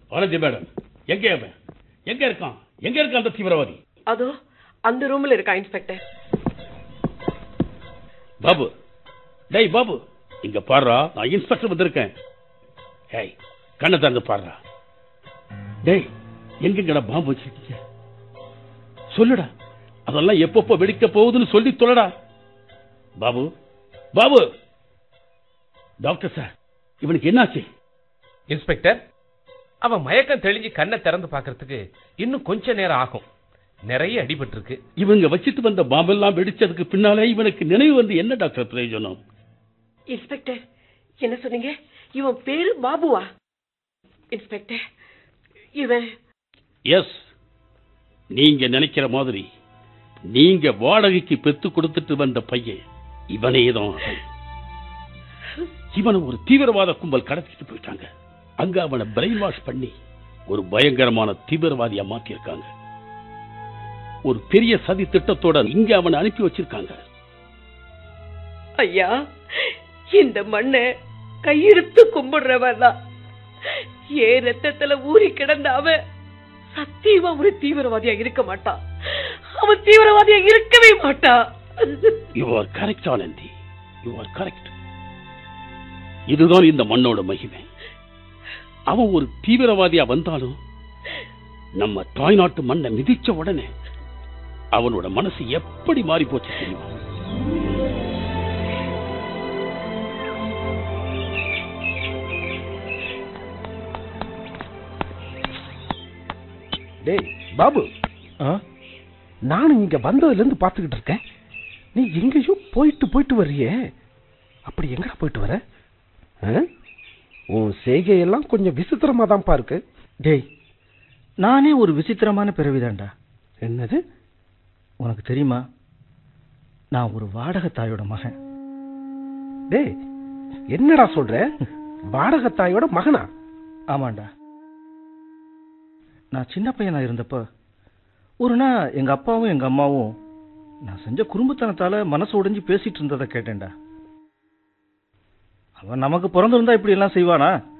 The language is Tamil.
பாலாஜி மேடம் எங்க அவன் எங்க இருக்கான் எங்க இருக்கான் அந்த தீவிரவாதி அதோ அந்த ரூம்ல இருக்கா இன்ஸ்பெக்டர் பாபு டேய் பாபு இங்க பாருடா நான் இன்ஸ்பெக்டர் வந்திருக்கேன் ஏய் கண்ணை திறந்து பாருடா டேய் எங்கெங்கடா பாம்பு வச்சிருக்கீங்க சொல்லுடா அதெல்லாம் எப்பப்போ வெடிக்க போகுதுன்னு சொல்லி சொல்லடா பாபு பாபு டாக்டர் சார் இவனுக்கு என்னாச்சு இன்ஸ்பெக்டர் அவன் மயக்கம் தெளிஞ்சு கண்ணை திறந்து பார்க்கறதுக்கு இன்னும் கொஞ்ச நேரம் ஆகும் நிறைய அடிபட்டு இருக்கு இவங்க வச்சிட்டு வந்த பாம்பெல்லாம் வெடிச்சதுக்கு பின்னாலே இவனுக்கு நினைவு வந்து என்ன டாக்டர் பிரயோஜனம் இன்ஸ்பெக்டர் என்ன சொன்னீங்க இவன் பேரு பாபுவா இன்ஸ்பெக்டர் இவன் எஸ் நீங்க நினைக்கிற மாதிரி நீங்க வாடகைக்கு பெத்து கொடுத்துட்டு வந்த பையன் இவனே தான் அவன். இவனை ஒரு தீவிரவாத கும்பல் கடத்திட்டு போயிட்டாங்க அங்க அவனை பிரெயின் வாஷ் பண்ணி ஒரு பயங்கரமான தீவிரவாதியா மாத்திருக்காங்க ஒரு பெரிய சதி திட்டத்தோட இங்க அவனை அனுப்பி வச்சிருக்காங்க ஐயா இந்த மண்ணை கையெடுத்து கும்பிடுறவன் தான் ஏன் ரத்தத்துல ஊறி கிடந்த அவன் சத்தியமா ஒரு தீவிரவாதியா இருக்க மாட்டான் அவன் தீவிரவாதியா இருக்கவே மாட்டான் you are correct Anandhi you are correct இதுதான் இந்த மண்ணோட மகிமை அவன் ஒரு தீவிரவாதியா வந்தாலும் நம்ம தாய்நாட்டு மண்ணை மிதிச்ச உடனே அவனோட மனசு எப்படி மாறி போச்சு தெரியுமா டேய் பாபு நானும் இங்க வந்ததுல இருந்து பாத்துக்கிட்டு இருக்கேன் நீ எங்கேயோ போயிட்டு போயிட்டு வர்றியே அப்படி எங்கடா போயிட்டு வர ஆ? உன் செய்கையெல்லாம் கொஞ்சம் விசித்திரமா தான்ப்பா இருக்கு டேய் நானே ஒரு விசித்திரமான பிறவிதான்டா என்னது உனக்கு தெரியுமா நான் ஒரு வாடகை தாயோட மகன் டேய் என்னடா சொல்ற வாடகத்தாயோட மகனா ஆமாண்டா நான் சின்ன பையனா இருந்தப்ப ஒரு நாள் எங்க அப்பாவும் எங்க அம்மாவும் நான் செஞ்ச குறும்புத்தனத்தால மனசு உடைஞ்சு பேசிட்டு இருந்ததை கேட்டேன்டா அவன் நமக்கு பிறந்திருந்தா இப்படி எல்லாம் செய்வானா